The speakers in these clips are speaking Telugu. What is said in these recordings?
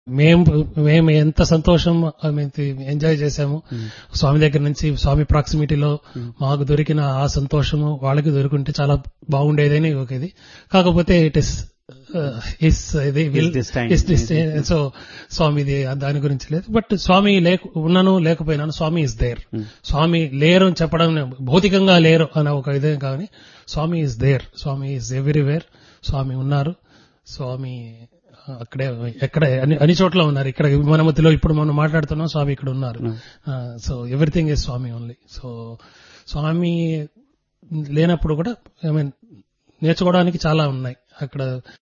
మేము మేము ఎంత సంతోషం ఎంజాయ్ చేశాము స్వామి దగ్గర నుంచి స్వామి ప్రాక్సిమిటీలో మాకు దొరికిన ఆ సంతోషము వాళ్ళకి దొరికింటే చాలా బాగుండేదని ఒక ఇది కాకపోతే ఇట్ ఇస్ ఇస్ ఇది Is this time. is this time. So స్వామిది దాని గురించి లేదు బట్ స్వామి లేక ఉన్నాను లేకపోయినాను స్వామి ఇస్ దేర్ స్వామి లేరు అని చెప్పడం భౌతికంగా లేరు అనే ఒక ఇదే కానీ Swami is there Swami is everywhere Swami ఉన్నారు స్వామి అక్కడే ఎక్కడ అన్ని అన్ని చోట్ల ఉన్నారు ఇక్కడ మన మధ్యలో ఇప్పుడు మనం మాట్లాడుతున్నాం స్వామి ఇక్కడ ఉన్నారు so everything is Swami only so Swami లేనప్పుడు కూడా ఐ మీన్ నేర్చుకోవడానికి చాలా ఉన్నాయి అక్కడ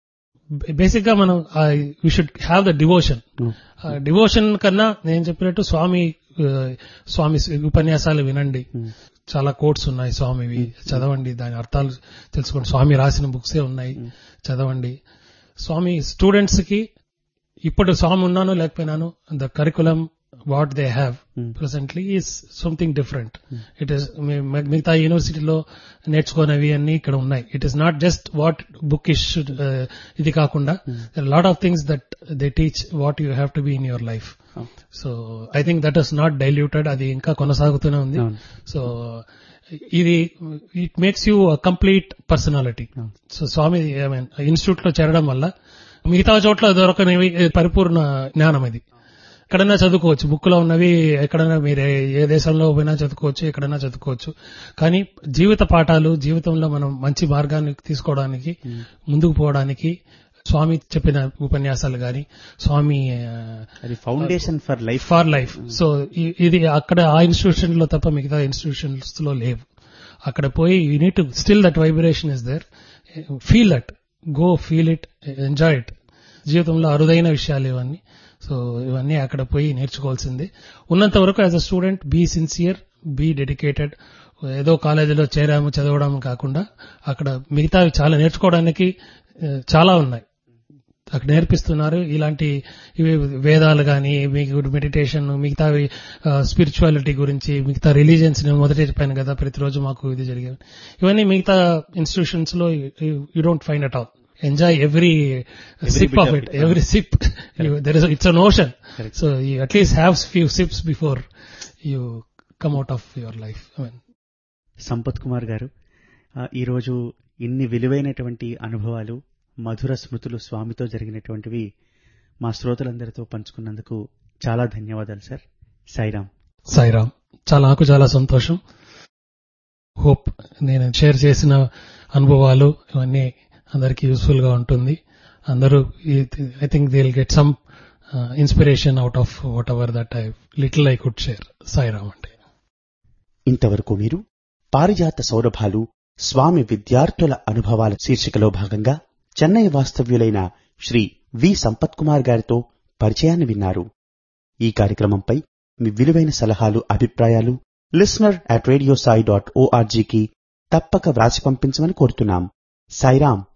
బేసిక్ గా మనం we should have the devotion devotion కన్నా నేను చెప్పినట్టు స్వామి ఆ, స్వామి ఉపన్యాసాలు వినండి చాలా కోట్స్ ఉన్నాయి స్వామివి చదవండి దాని అర్థాలు తెలుసుకోండి స్వామి రాసిన బుక్సే ఉన్నాయి చదవండి స్వామి స్టూడెంట్స్ కి ఇప్పుడు స్వామి ఉన్నాను లేకపోయినాను the curriculum what they have presently is something different it is మిగతా యూనివర్సిటీలో నేర్చుకోనివి అన్ని ఇక్కడ ఉన్నాయి it is not just what book is ఇది కాకుండా lot of things that they teach what you have to be in your life so I think that is not diluted అది ఇంకా కొనసాగుతూనే ఉంది అవును. సో ఇది it makes you complete personality so Swami institute లో చేరడం వల్ల మిగతా చోట్ల దొరకనివి పరిపూర్ణ జ్ఞానం ఇది ఎక్కడైనా చదువుకోవచ్చు బుక్ లో ఉన్నవి ఎక్కడైనా మీరు ఏ దేశంలో పోయినా చదువుకోవచ్చు ఎక్కడైనా చదువుకోవచ్చు కానీ జీవిత పాఠాలు జీవితంలో మనం మంచి మార్గాన్ని తీసుకోవడానికి ముందుకు పోవడానికి స్వామి చెప్పిన ఉపన్యాసాలు గాని స్వామి ఆ, అది foundation for life for life so ఈ- ఇది అక్కడ ఆ ఇన్స్టిట్యూషన్ లో తప్ప మిగతా ఇన్స్టిట్యూషన్స్ లో లేవు అక్కడ పోయి you need to still that vibration is there feel that go feel it enjoy it జీవితంలో అరుదైన విషయాలు ఇవన్నీ సో ఇవన్నీ అక్కడ పోయి నేర్చుకోవాల్సింది ఉన్నంత వరకు as a student be sincere be dedicated ఏదో కాలేజీలో చేరాము చదవడం కాకుండా అక్కడ మిగతావి చాలా నేర్చుకోవడానికి ఆ, చాలా ఉన్నాయి అక్కడ నేర్పిస్తున్నారు ఇలాంటి ఇవి వేదాలు కానీ మీకు మెడిటేషన్ మిగతా స్పిరిచువాలిటీ గురించి మిగతా రిలీజియన్స్ నేను మొదట చెప్పాను కదా ప్రతిరోజు మాకు ఇది జరిగేవి ఇవన్నీ మిగతా ఇన్స్టిట్యూషన్స్ లో you don't find at all enjoy every sip bit of of it it. Every sip there is it's an ocean Correct. So you at least have few sips before you come out of your life I mean Sampath Kumar గారు ఆ, ఈరోజు ఇన్ని విలువైనటువంటి అనుభవాలు మధుర స్మృతులు స్వామితో జరిగినటువంటివి మా శ్రోతలందరితో పంచుకున్నందుకు చాలా ధన్యవాదాలు సార్ సాయిరామ్ సాయిరామ్ చాలా నాకు చాలా సంతోషం హోప్ నేను షేర్ చేసిన అనుభవాలు ఇవన్నీ అందరికీ యూస్ఫుల్ గా ఉంటుంది అందరూ I think they will get some inspiration out of whatever that I little I could share Sairam అంటే ఇంతవరకు మీరు పారిజాత సౌరభాలు స్వామి విద్యార్థుల అనుభవాల శీర్షికలో భాగంగా చెన్నై వాస్తవ్యులైన శ్రీ వి సంపత్ కుమార్ గారితో పరిచయాన్ని విన్నారు ఈ కార్యక్రమంపై మీ విలువైన సలహాలు అభిప్రాయాలు listener at radio Sai dot ఓఆర్జీకి తప్పక వ్రాసి పంపించమని కోరుతున్నాం సాయిరాం